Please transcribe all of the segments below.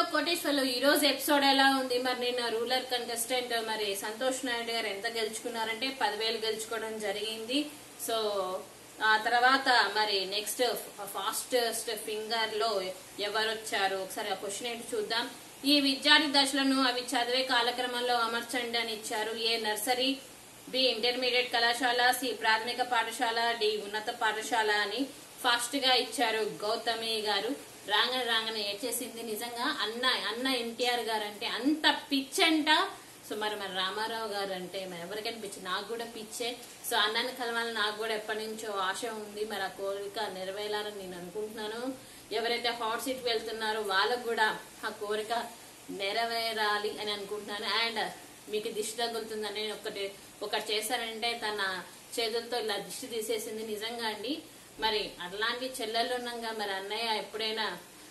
కోటేశ్వర్లు ఈ రోజు ఎపిసోడ్ ఎలా ఉంది మరి నిన్న రూరల్ కంటెస్టెంట్ మరి సంతోష్ నాయుడు గారు ఎంత గెలుచుకున్నారంటే పదివేలు గెలుచుకోవడం జరిగింది సో ఆ తర్వాత మరి నెక్స్ట్ ఫాస్టెస్ట్ ఫింగర్ లో ఎవరు వచ్చారు ఒకసారి ఆ క్వశ్చన్ ఏంటి చూద్దాం ఈ విద్యార్థి దశలను అవి చదివే కాలక్రమంలో అమర్చండి అని ఇచ్చారు ఏ నర్సరీ బి ఇంటర్మీడియట్ కళాశాల సి ప్రాథమిక పాఠశాల డి ఉన్నత పాఠశాల అని ఫాస్ట్ గా ఇచ్చారు గౌతమి గారు రాంగన రాంగన ఏడ్చేసింది నిజంగా అన్న అన్న ఎన్టీఆర్ గారు అంటే అంత పిచ్చంట సో మరి మరి రామారావు గారు అంటే మరి ఎవరికైనా పిచ్చి నాకు కూడా పిచ్చే సో అన్నాన్ని కలవాలని నాకు కూడా ఎప్పటి నుంచో ఆశ ఉంది మరి ఆ కోరిక నెరవేరాలని నేను అనుకుంటున్నాను ఎవరైతే హాట్ సీట్ వెళ్తున్నారో వాళ్ళకు కూడా ఆ కోరిక నెరవేరాలి అని అనుకుంటున్నాను అండ్ మీకు దిష్టి తగులుతుందని నేను ఒకటి ఒకటి చేశారంటే తన చేతులతో ఇలా దిష్టి తీసేసింది నిజంగా అండి మరి అట్లాంటి చెల్లెళ్ళు ఉన్నాగా మరి అన్నయ్య ఎప్పుడైనా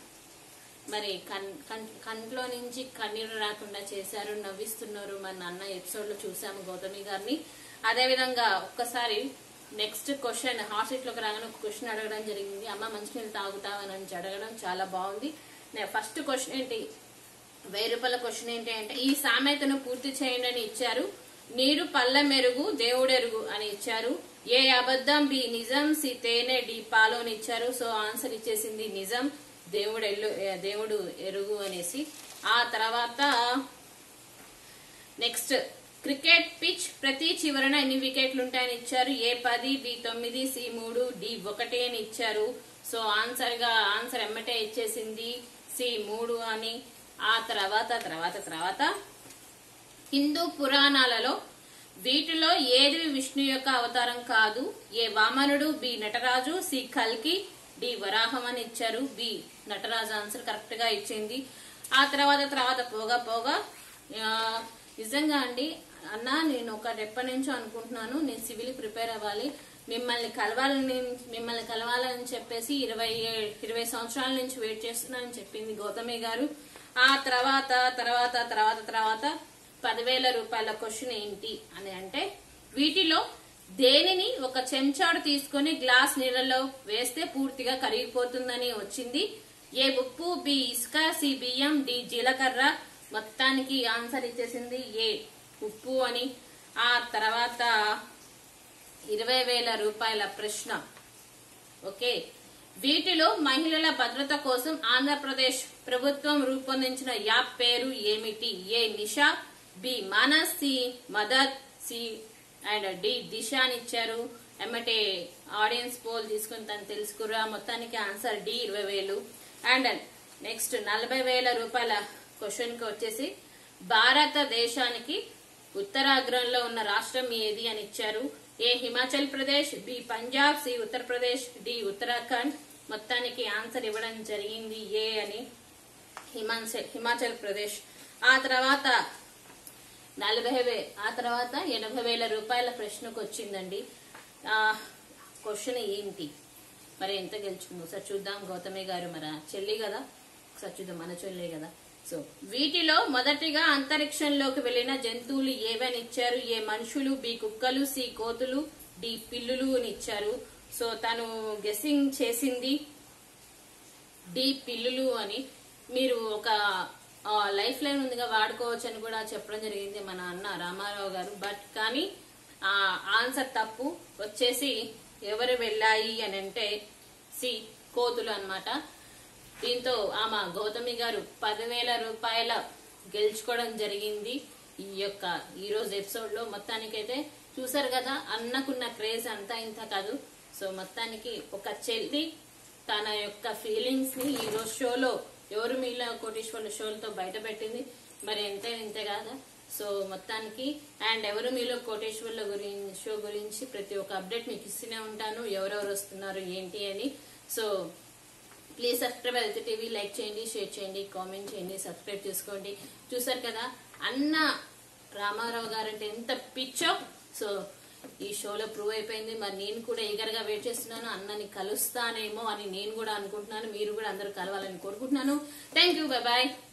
మరి కన్ కన్- కంట్లో నుంచి కన్నీరు రాకుండా చేశారు నవ్విస్తున్నారు మన అన్న ఎపిసోడ్ లో చూసాము గౌతమి గారిని అదే విధంగా ఒక్కసారి నెక్స్ట్ క్వశ్చన్ హాట్ సీట్ లోకి రాగానే ఒక క్వశ్చన్ అడగడం జరిగింది అమ్మ మంచినీళ్ళు తాగుతావని అని అడగడం చాలా బాగుంది ఫస్ట్ క్వశ్చన్ ఏంటి వెయ్యి రూపాయల క్వశ్చన్ ఏంటి అంటే ఈ సామెతను పూర్తి చేయండి అని ఇచ్చారు నీరు పళ్ళ మెరుగు దేవుడెరుగు అని ఇచ్చారు ఏ అబద్ధం బి నిజం సి తేనె డి పాలు అని ఇచ్చారు సో ఆన్సర్ ఇచ్చేసింది నిజం దేవుడు ఎల్లు ఏ, దేవుడు ఎరుగు అనేసి ఆ తర్వాత నెక్స్ట్ క్రికెట్ పిచ్ ప్రతి చివరన ఎన్ని వికెట్లు ఉంటాయని ఇచ్చారు ఏ పది బి తొమ్మిది సి మూడు డి ఒకటి అని ఇచ్చారు సో ఆన్సర్ గా ఆన్సర్ ఎమ్మటే ఇచ్చేసింది సి మూడు అని ఆ తర్వాత తర్వాత తర్వాత హిందూ పురాణాలలో వీటిలో ఏది విష్ణు యొక్క అవతారం కాదు ఏ వామనుడు బి నటరాజు సి కల్కి డి వరాహం అని ఇచ్చారు బి నటరాజు ఆన్సర్ కరెక్ట్ గా ఇచ్చింది ఆ తర్వాత తర్వాత పోగా పోగా ఆ, నిజంగా అండి అన్న నేను ఒక ఎప్పటి నుంచో అనుకుంటున్నాను నేను సివిల్ ప్రిపేర్ అవ్వాలి మిమ్మల్ని కలవాలని మిమ్మల్ని కలవాలని చెప్పేసి ఇరవై ఏ- ఇరవై సంవత్సరాల నుంచి వెయిట్ చేస్తున్నానని చెప్పింది గౌతమి గారు ఆ తర్వాత తర్వాత తర్వాత తర్వాత పదివేల రూపాయల క్వశ్చన్ ఏంటి అని అంటే వీటిలో దేనిని ఒక చెంచాడు తీసుకొని గ్లాస్ నీళ్ళలో వేస్తే పూర్తిగా కరిగిపోతుందని వచ్చింది ఏ ఉప్పు బి ఇసుక సి బియ్యం డి జీలకర్ర మొత్తానికి ఆన్సర్ ఇచ్చేసింది ఏ ఉప్పు అని ఆ తర్వాత ఇరవై వేల రూపాయల ప్రశ్న ఓకే వీటిలో మహిళల భద్రత కోసం ఆంధ్రప్రదేశ్ ప్రభుత్వం రూపొందించిన యాప్ పేరు ఏమిటి A Nisha B Manas C mother C and D Disha అని ఇచ్చారు ఎమ్మటే ఆడియన్స్ పోల్ తీసుకుని తను తెలుసుకురా మొత్తానికి ఆన్సర్ డి ఇరవై వేలు అండ్ నెక్స్ట్ నలభై వేల రూపాయల క్వశ్చన్ కి వచ్చేసి భారతదేశానికి ఉత్తరాగ్రంలో ఉన్న రాష్ట్రం ఏది అని ఇచ్చారు A Himachal Pradesh B Punjab C Uttar Pradesh D Uttarakhand మొత్తానికి ఆన్సర్ ఇవ్వడం జరిగింది ఏ అని హిమాచల్ హిమాచల్ ప్రదేశ్ ఆ తర్వాత నలభై వే ఆ తర్వాత ఎనభై వేల రూపాయల ప్రశ్నకు వచ్చిందండి ఆ క్వశ్చన్ ఏంటి మరి ఎంత గెలుచుకుందో ఒకసారి చూద్దాం గౌతమి గారు మన చెల్లి కదా ఒకసారి చూద్దాం మన చెల్లి కదా సో వీటిలో మొదటిగా అంతరిక్షంలోకి వెళ్లిన జంతువులు ఏవని ఇచ్చారు ఏ మనుషులు బి కుక్కలు సి కోతులు డి పిల్లులు అని ఇచ్చారు సో తను గెస్సింగ్ చేసింది డి పిల్లులు అని మీరు ఒక ఆ, లైఫ్ లైన్ ఉందిగా వాడుకోవచ్చు అని కూడా చెప్పడం జరిగింది మన అన్న రామారావు గారు బట్ కానీ ఆ ఆన్సర్ తప్పు వచ్చేసి ఎవరు వెళ్ళాయి అని అంటే సి కోతులు అన్నమాట దీంతో ఆమె గౌతమి గారు పదివేల రూపాయల గెలుచుకోవడం జరిగింది ఈ యొక్క ఈ రోజు ఎపిసోడ్ లో మొత్తానికైతే చూసారు కదా అన్నకున్న క్రేజ్ అంతా ఇంత కాదు సో మొత్తానికి ఒక చెల్లి తన యొక్క ఫీలింగ్స్ ని ఈ రోజు షోలో ఎవరు మీలో కోటీశ్వర్ల షోలతో బయట పెట్టింది మరి ఎంత ఇంతే కాదా సో మొత్తానికి అండ్ ఎవరు మీలో కోటేశ్వర్ల గురించి షో గురించి ప్రతి ఒక్క అప్డేట్ మీకు ఇస్తూనే ఉంటాను ఎవరెవరు వస్తున్నారు ఏంటి అని సో ప్లీజ్ సబ్స్క్రైబ్ అయితే టీవీ లైక్ చేయండి షేర్ చేయండి కామెంట్ చేయండి సబ్స్క్రైబ్ చేసుకోండి చూసారు కదా అన్న రామారావు గారు అంటే ఎంత పిచ్చో సో ఈ షోలో ప్రూవ్ అయిపోయింది మరి నేను కూడా ఈగర్ గా వెయిట్ చేస్తున్నాను అన్నని కలుస్తానేమో అని నేను కూడా అనుకుంటున్నాను మీరు కూడా అందరూ కలవాలని కోరుకుంటున్నాను థ్యాంక్ యూ బాయ్